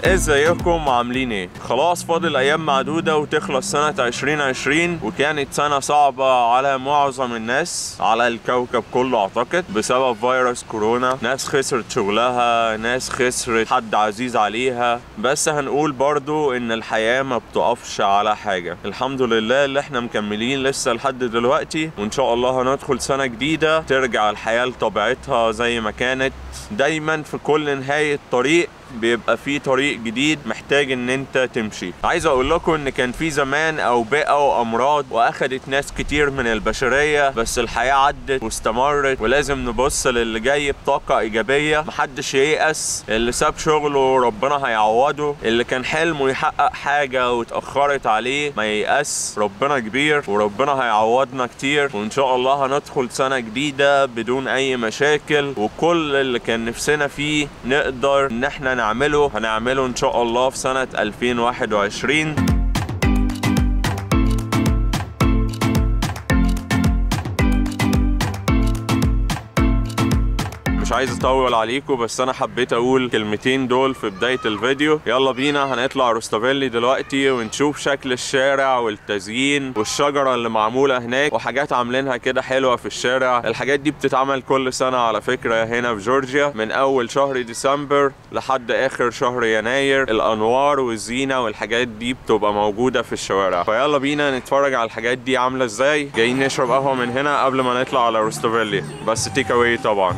ازيكم عاملين ايه خلاص فاضل ايام معدودة وتخلص سنة 2020 وكانت سنة صعبة على معظم الناس على الكوكب كله اعتقد بسبب فيروس كورونا ناس خسرت شغلها ناس خسرت حد عزيز عليها بس هنقول برضو ان الحياة ما بتقفش على حاجة الحمد لله اللي احنا مكملين لسه لحد دلوقتي وان شاء الله هندخل سنة جديدة ترجع الحياة لطبيعتها زي ما كانت دايما في كل نهاية طريق بيبقى في طريق جديد محتاج ان انت تمشي عايز اقول لكم ان كان في زمان اوبئه وامراض واخدت ناس كتير من البشريه بس الحياه عدت واستمرت ولازم نبص للي جاي بطاقه ايجابيه محدش ييأس اللي ساب شغله ربنا هيعوضه اللي كان حلمه يحقق حاجه واتاخرت عليه ما ييأس ربنا كبير وربنا هيعوضنا كتير وان شاء الله هندخل سنه جديده بدون اي مشاكل وكل اللي كان نفسنا فيه نقدر ان احنا نعمله هنعمله ان شاء الله في سنة 2021 مش عايز اطول عليكم بس انا حبيت اقول كلمتين دول في بداية الفيديو يلا بينا هنطلع روستافيلي دلوقتي ونشوف شكل الشارع والتزيين والشجرة اللي معمولة هناك وحاجات عاملينها كده حلوة في الشارع الحاجات دي بتتعمل كل سنة على فكرة هنا في جورجيا من اول شهر ديسمبر لحد اخر شهر يناير الانوار والزينة والحاجات دي بتبقى موجودة في الشوارع فيلا بينا نتفرج على الحاجات دي عاملة ازاي جايين نشرب قهوة من هنا قبل ما نطلع على روستافيلي بس تيك اواي طبعا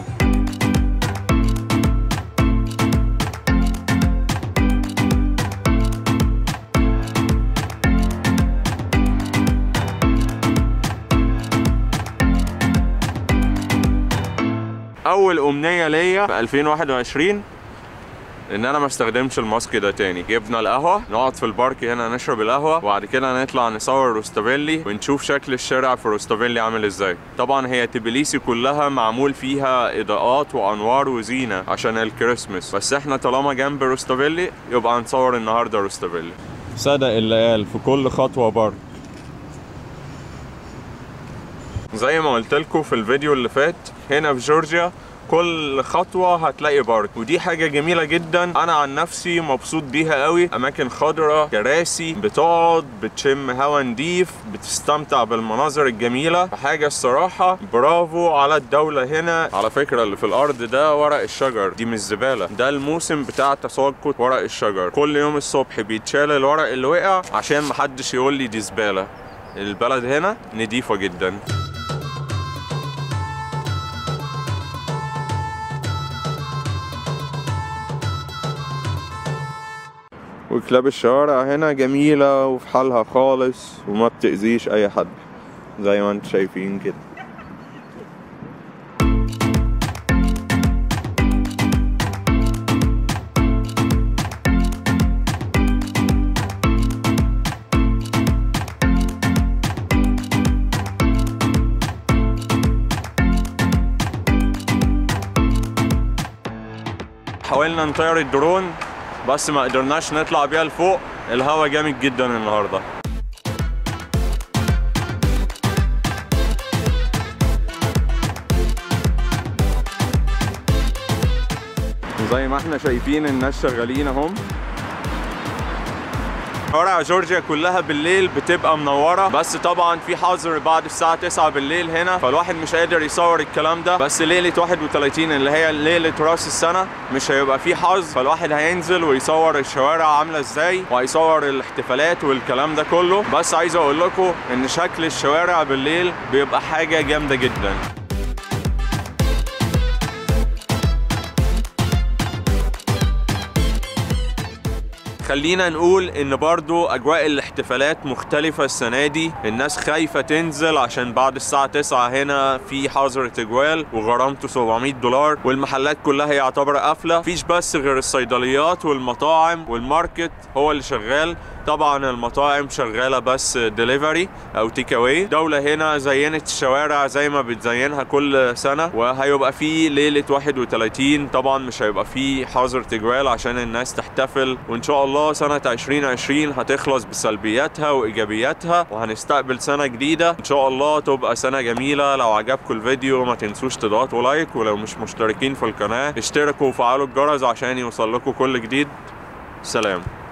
اول امنيه ليا في 2021 ان انا ما استخدمش الماسك ده تاني جبنا القهوه نقعد في البارك هنا نشرب القهوه وبعد كده نطلع نصور روستافيلي ونشوف شكل الشارع في روستافيلي عامل ازاي طبعا هي تبليسي كلها معمول فيها اضاءات وانوار وزينه عشان الكريسماس بس احنا طالما جنب روستافيلي يبقى هنصور النهارده روستافيلي صدق اللي قال في كل خطوه بارك زي ما قلت لكم في الفيديو اللي فات هنا في جورجيا كل خطوة هتلاقي بارك ودي حاجة جميلة جدا أنا عن نفسي مبسوط بيها قوي أماكن خضراء كراسي بتقعد بتشم هوا نضيف بتستمتع بالمناظر الجميلة حاجة الصراحة برافو على الدولة هنا على فكرة اللي في الأرض ده ورق الشجر دي مش زبالة ده الموسم بتاع تساقط ورق الشجر كل يوم الصبح بيتشال الورق اللي وقع عشان محدش يقول لي دي زبالة البلد هنا نضيفة جدا وكلاب الشوارع هنا جميلة وفي حالها خالص وما بتأذيش أي حد زي ما انتم شايفين كده حاولنا نطير الدرون بس ما قدرناش نطلع بيها لفوق الهوا جامد جدا النهارده زي ما احنا شايفين الناس شغالين اهم شوارع جورجيا كلها بالليل بتبقى منوره بس طبعا في حظر بعد الساعه 9 بالليل هنا فالواحد مش قادر يصور الكلام ده بس ليله 31 اللي هي ليله راس السنه مش هيبقى في حظ فالواحد هينزل ويصور الشوارع عامله ازاي وهيصور الاحتفالات والكلام ده كله بس عايز اقول لكم ان شكل الشوارع بالليل بيبقى حاجه جامده جدا خلينا نقول ان برضو اجواء الاحتفالات مختلفة السنة دي الناس خايفة تنزل عشان بعد الساعة 9 هنا في حظر تجوال وغرامته 700 دولار والمحلات كلها يعتبر قافلة فيش بس غير الصيدليات والمطاعم والماركت هو اللي شغال طبعا المطاعم شغاله بس ديليفري او تيك اواي دوله هنا زينت الشوارع زي ما بتزينها كل سنه وهيبقى في ليله 31 طبعا مش هيبقى في حظر تجوال عشان الناس تحتفل وان شاء الله سنه 2020 هتخلص بسلبياتها وايجابياتها وهنستقبل سنه جديده ان شاء الله تبقى سنه جميله لو عجبكم الفيديو ما تنسوش تضغطوا لايك ولو مش مشتركين في القناه اشتركوا وفعلوا الجرس عشان يوصل لكم كل جديد سلام